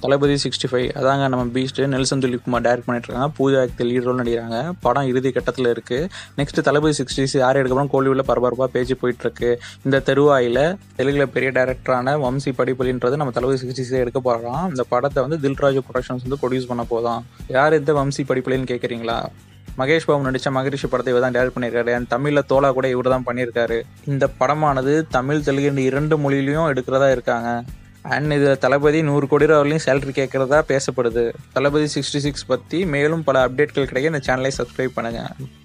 தளபதி sixty five அதாங்க நம்ம Beast Nelson துலிக்குமார் direct பண்ணிட்டு இருக்காங்க பூஜா ஆக்தி லீட் ரோல் நடிக்கிறாங்க படம் இறுதி கட்டத்தில் இருக்கு நெக்ஸ்ட் தளபதி சிக்ஸ்டி சிக்ஸ் யார் எடுக்கப்புறம் கோலிவுட்ல பரபரப்பாக பேச்சு போயிட்டு இருக்கு இந்த தெருவாயில் தெலுங்குல பெரிய டேரக்டரான வம்சி படிப்பலின்றது நம்ம தளபதி சிக்ஸ்டி சிக்ஸ் எடுக்க போகிறோம் இந்த படத்தை வந்து தில்ராஜ் ப்ரொடக்ஷன்ஸ் வந்து ப்ரொடியூஸ் பண்ண போதும் யார் இந்த வம்சி படிப்பலின்னு கேட்குறீங்களா மகேஷ் பாபு நடித்த மகரிஷி படத்தை இவர் தான் டேரக்ட் பண்ணியிருக்காரு அண்ட் தமிழில் தோலா கூட இவர் தான் பண்ணியிருக்காரு இந்த படமானது தமிழ் தெலுங்கு இந்த இரண்டு மொழியிலையும் எடுக்கிறதா இருக்காங்க அண்ட் இது தளபதி நூறு கோடி ரூபா வரலையும் சேலரி கேட்குறதா பேசப்படுது தளபதி சிக்ஸ்டி சிக்ஸ் பற்றி மேலும் பல அப்டேட்கள் கிடைக்க இந்த சேனலை சப்ஸ்கிரைப் பண்ணுங்கள்